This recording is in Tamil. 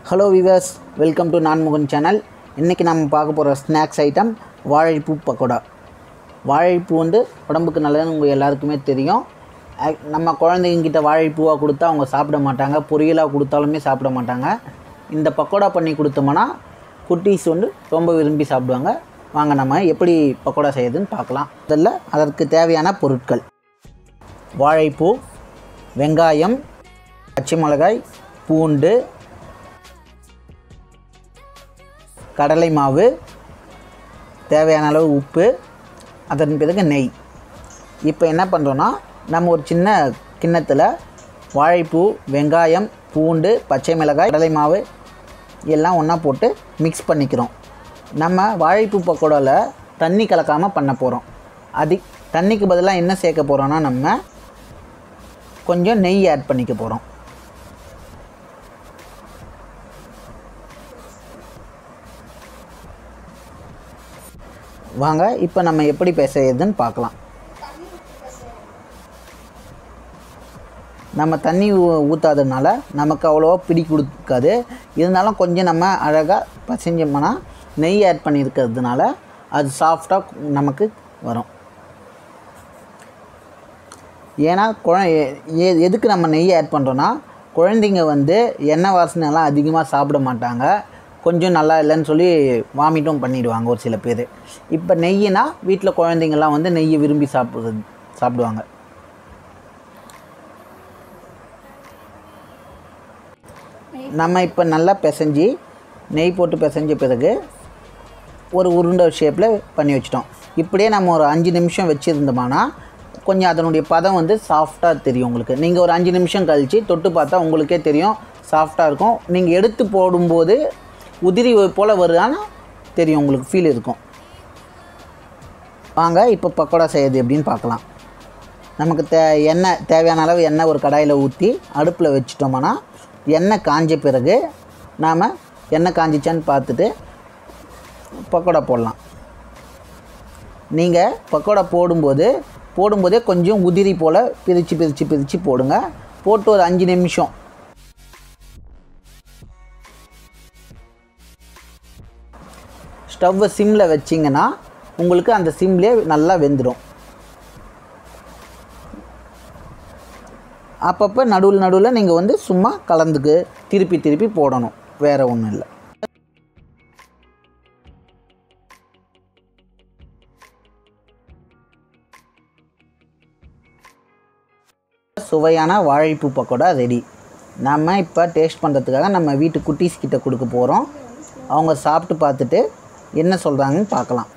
hello viewers welcome to Nanmugan channel இன்றைக்கி நம்ம பார்க்க போகிற ஸ்நாக்ஸ் ஐட்டம் வாழைப்பூ பக்கோடா வாழைப்பூ வந்து உடம்புக்கு நல்லதுன்னு உங்கள் எல்லாருக்குமே தெரியும் ஆக்- நம்ம குழந்தைங்கிட்ட வாழைப்பூவாக கொடுத்தா அவங்க சாப்பிட மாட்டாங்க பொரியலாக கொடுத்தாலுமே சாப்பிட மாட்டாங்க இந்த பக்கோடா பண்ணி கொடுத்தோம்னா குட்டீஸ் வந்து ரொம்ப விரும்பி சாப்பிடுவாங்க வாங்க நம்ம எப்படி பக்கோடா செய்யுதுன்னு பார்க்கலாம் முதல்ல அதற்கு தேவையான பொருட்கள் வாழைப்பூ வெங்காயம் பச்சை மிளகாய் பூண்டு கடலை மாவு தேவையான அளவு உப்பு அதன் பிறகு நெய் இப்போ என்ன பண்ணுறோன்னா நம்ம ஒரு சின்ன கிண்ணத்தில் வாழைப்பூ வெங்காயம் பூண்டு பச்சை மிளகாய் கடலை மாவு எல்லாம் ஒன்றா போட்டு மிக்ஸ் பண்ணிக்கிறோம் நம்ம வாழைப்பூ பக்கோடாவில் தண்ணி கலக்காமல் பண்ண போகிறோம் அது தண்ணிக்கு பதிலாக என்ன சேர்க்க போகிறோன்னா நம்ம கொஞ்சம் நெய் ஆட் பண்ணிக்க போகிறோம் வாங்க இப்போ நம்ம எப்படி பேசுறதுன்னு பார்க்கலாம் நம்ம தண்ணி ஊ- ஊத்தாததுனால நமக்கு அவ்வளோவா பிடி கொடுக்காது இருந்தாலும் கொஞ்சம் நம்ம அழகாக பசைஞ்சோம்னா நெய் ஆட் பண்ணியிருக்கிறதுனால அது சாஃப்டாக நமக்கு வரும் ஏன்னா குழ எ- எதுக்கு நம்ம நெய் ஆட் பண்ணுறோன்னா குழந்தைங்க வந்து எண்ணெய் வாசனைலாம் அதிகமாக சாப்பிட மாட்டாங்க கொஞ்சம் நல்லா இல்லைன்னு சொல்லி வாமிட்டும் பண்ணிடுவாங்க ஒரு சில பேர் இப்போ நெய்யினா வீட்டில் குழந்தைங்கள்லாம் வந்து நெய்யை விரும்பி சாப்பிட்றது சாப்பிடுவாங்க நம்ம இப்போ நல்லா பிசைஞ்சு நெய் போட்டு பிசைஞ்ச பிறகு ஒரு உருண்டை ஷேப்பில் பண்ணி வச்சிட்டோம் இப்படியே நம்ம ஒரு அஞ்சு நிமிஷம் வச்சுருந்தோம்னா கொஞ்சம் அதனுடைய பதம் வந்து சாஃப்டாக தெரியும் உங்களுக்கு நீங்கள் ஒரு அஞ்சு நிமிஷம் கழித்து தொட்டு பார்த்தா உங்களுக்கே தெரியும் சாஃப்டாக இருக்கும் நீங்கள் எடுத்து போடும்போது உதிரி போல் வருதானா தெரியும் உங்களுக்கு ஃபீல் இருக்கும் வாங்க இப்போ பக்கோடா செய்யறது எப்படின்னு பார்க்கலாம் நமக்கு தே எண்ணெய் தேவையான அளவு எண்ணெய் ஒரு கடாயில் ஊற்றி அடுப்பில் வச்சிட்டோம்னா எண்ணெய் காஞ்ச பிறகு நாம் எண்ணெய் காஞ்சிச்சான்னு பார்த்துட்டு பக்கோடா போடலாம் நீங்கள் பக்கோடா போடும்போது போடும்போதே கொஞ்சம் உதிரி போல் பிரித்து பிரித்து பிரித்து போடுங்க போட்டு ஒரு அஞ்சு நிமிஷம் ஸ்டவ்வை சிம்மில் வச்சிங்கன்னா உங்களுக்கு அந்த சிம்லேயே நல்லா வெந்துடும் அப்பப்போ நடுவில் நடுவில் நீங்கள் வந்து சும்மா கலந்துக்கு திருப்பி திருப்பி போடணும் வேறு ஒன்றும் இல்லை சுவையான வாழைப்பூ பக்கோடா ரெடி நம்ம இப்போ டேஸ்ட் பண்ணுறதுக்காக நம்ம வீட்டு குட்டீஸ் கிட்ட கொடுக்க போகிறோம் அவங்க சாப்பிட்டு பார்த்துட்டு என்ன சொல்கிறாங்கன்னு பார்க்கலாம்